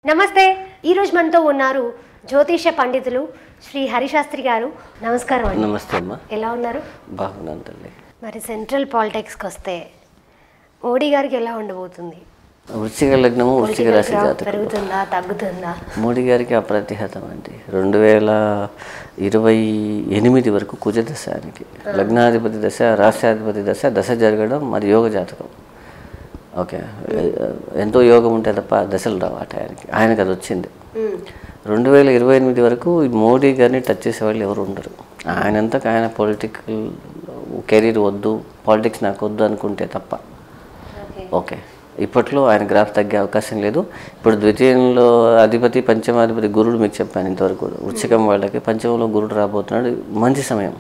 నమస్తే ఈరోజు మనతో ఉన్నారు జ్యోతిష పండితులు శ్రీ హరిశాస్త్రి గారు నమస్కారం అండి నమస్తే అమ్మా ఎలా ఉన్నారు బాగున్నాను తల్లి మరి సెంట్రల్ పాలిటిక్స్కి వస్తే మోడీ గారికి ఎలా ఉండబోతుంది వృశ్చిక లగ్నము వృశ్చిక Political రాశి growth జాతకం పెరుగుతుందా తగ్గుతుందా మోడీ గారికి అప్రతిహతం అండి రెండు వేల ఇరవై ఎనిమిది వరకు కుజ దశ ఆయనకి లగ్నాధిపతి దశ రాష్ట్రాధిపతి దశ దశ జరగడం మరి యోగ జాతకం ఓకే ఎంతో యోగం ఉంటే తప్ప దశలు రావు ఆ టయానికి ఆయనకు అది వచ్చింది రెండు వేల ఇరవై ఎనిమిది వరకు ఈ మోడీ గారిని టచ్ చేసే వాళ్ళు ఎవరు ఉండరు ఆయనంతకు ఆయన పొలిటికల్ కెరీర్ వద్దు పాలిటిక్స్ నాకు వద్దు అనుకుంటే తప్ప ఓకే ఇప్పట్లో ఆయన గ్రాఫ్ తగ్గే అవకాశం లేదు ఇప్పుడు ద్వితీయంలో అధిపతి పంచమాధిపతి గురుడు మీకు చెప్పాను ఇంతవరకు కూడా వృచ్చికం వాళ్ళకి పంచమంలో గురుడు రాబోతున్నాడు మంచి సమయం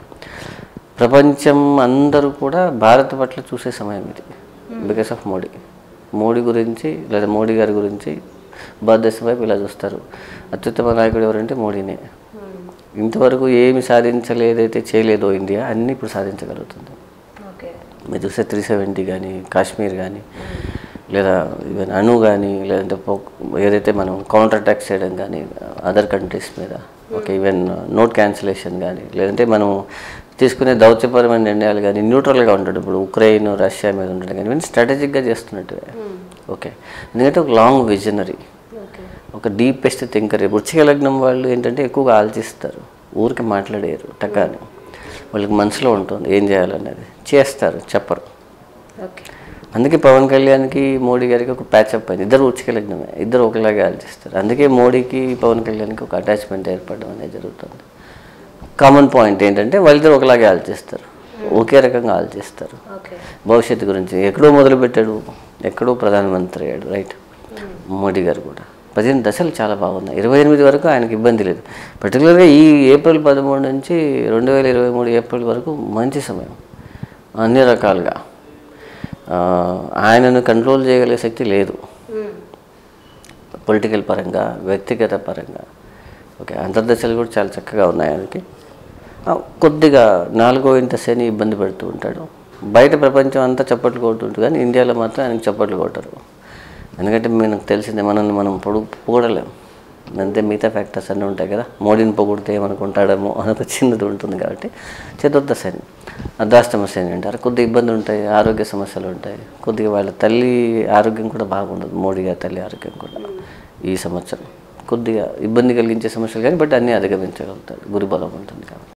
ప్రపంచం అందరూ కూడా భారత్ పట్ల చూసే సమయం ఇది బికాస్ ఆఫ్ మోడీ మోడీ గురించి లేదా మోడీ గారి గురించి భారతదేశం వైపు ఇలా చూస్తారు అత్యుత్తమ నాయకుడు ఎవరంటే మోడీనే ఇంతవరకు ఏమి సాధించలేదైతే చేయలేదో ఇండియా అన్నీ ఇప్పుడు సాధించగలుగుతుంది ఓకే మీరు చూస్తే త్రీ సెవెంటీ కానీ కాశ్మీర్ కానీ లేదా ఈవెన్ అణు కానీ లేదంటే పో- ఏదైతే మనం కౌంటర్ అటాక్స్ చేయడం కానీ అదర్ కంట్రీస్ మీద ఓకే ఈవెన్ నోట్ క్యాన్సిలేషన్ కానీ లేదంటే మనం తీసుకునే దౌత్యపరమైన నిర్ణయాలు కానీ న్యూట్రల్గా ఉంటాడు ఇప్పుడు ఉక్రెయిన్ రష్యా మీద ఉండడం కానీ ఇవన్నీ స్ట్రాటజిక్గా చేస్తున్నట్టువే ఓకే ఎందుకంటే ఒక లాంగ్ విజనరీ ఓకే ఒక డీపెస్ట్ థింకర్ వృచ్చిక లగ్నం వాళ్ళు ఏంటంటే ఎక్కువగా ఆలోచిస్తారు ఊరికి మాట్లాడేరు టకాని వాళ్ళకి మనసులో ఉంటుంది ఏం చేయాలనేది చేస్తారు చెప్పరు ఓకే అందుకే పవన్ కళ్యాణ్కి మోడీ గారికి ఒక ప్యాచప్ అయింది ఇద్దరు ఉచిక లగ్నమే ఇద్దరు ఒకలాగే ఆలోచిస్తారు అందుకే మోడీకి పవన్ కళ్యాణ్కి ఒక అటాచ్మెంట్ ఏర్పడడం అనేది జరుగుతుంది కామన్ పాయింట్ ఏంటంటే వాళ్ళిద్దరు ఒకలాగే ఆలోచిస్తారు ఒకే రకంగా ఆలోచిస్తారు ఓకే భవిష్యత్తు గురించి ఎక్కడో మొదలుపెట్టాడు ఎక్కడో ప్రధానమంత్రి అయ్యాడు రైట్ మోడీ గారు కూడా పదిహేను దశలు చాలా బాగున్నాయి ఇరవై ఎనిమిది వరకు ఆయనకి ఇబ్బంది లేదు పర్టికులర్గా ఈ ఏప్రిల్ పదమూడు నుంచి రెండు వేల ఇరవై మూడు ఏప్రిల్ వరకు మంచి సమయం అన్ని రకాలుగా ఆ, ఆయనను కంట్రోల్ చేయగలిగే శక్తి లేదు పొలిటికల్ పరంగా వ్యక్తిగత పరంగా ఓకే అంతర్దశలు కూడా చాలా చక్కగా ఉన్నాయి ఆయనకి ఆ, కొద్దిగా నాలుగో ఇంత శని ఇబ్బంది పెడుతూ ఉంటాడు బయట ప్రపంచం అంతా చప్పట్లు కొడుతుంటుంది కానీ ఇండియాలో మాత్రం ఆయనకి చప్పట్లు కొట్టరు ఎందుకంటే మనకు తెలిసిందే మనల్ని మనం పొడు పొగడలేం అంతే మిగతా ఫ్యాక్టర్స్ అన్నీ ఉంటాయి కదా మోడీని పొగిడితే ఏమనుకుంటాడేమో అని ఒక చిన్నది ఉంటుంది కాబట్టి చతుర్థ శని అర్ధాష్టమ శని అంటారు కొద్దిగా ఇబ్బందులు ఉంటాయి ఆరోగ్య సమస్యలు ఉంటాయి కొద్దిగా వాళ్ళ తల్లి ఆరోగ్యం కూడా బాగుండదు మోడీ గారి తల్లి ఆరోగ్యం కూడా ఈ సంవత్సరం కొద్దిగా ఇబ్బంది కలిగించే సమస్యలు కానీ బట్ అన్నీ అధిగమించగలుగుతాడు గురుబలం ఉంటుంది కాబట్టి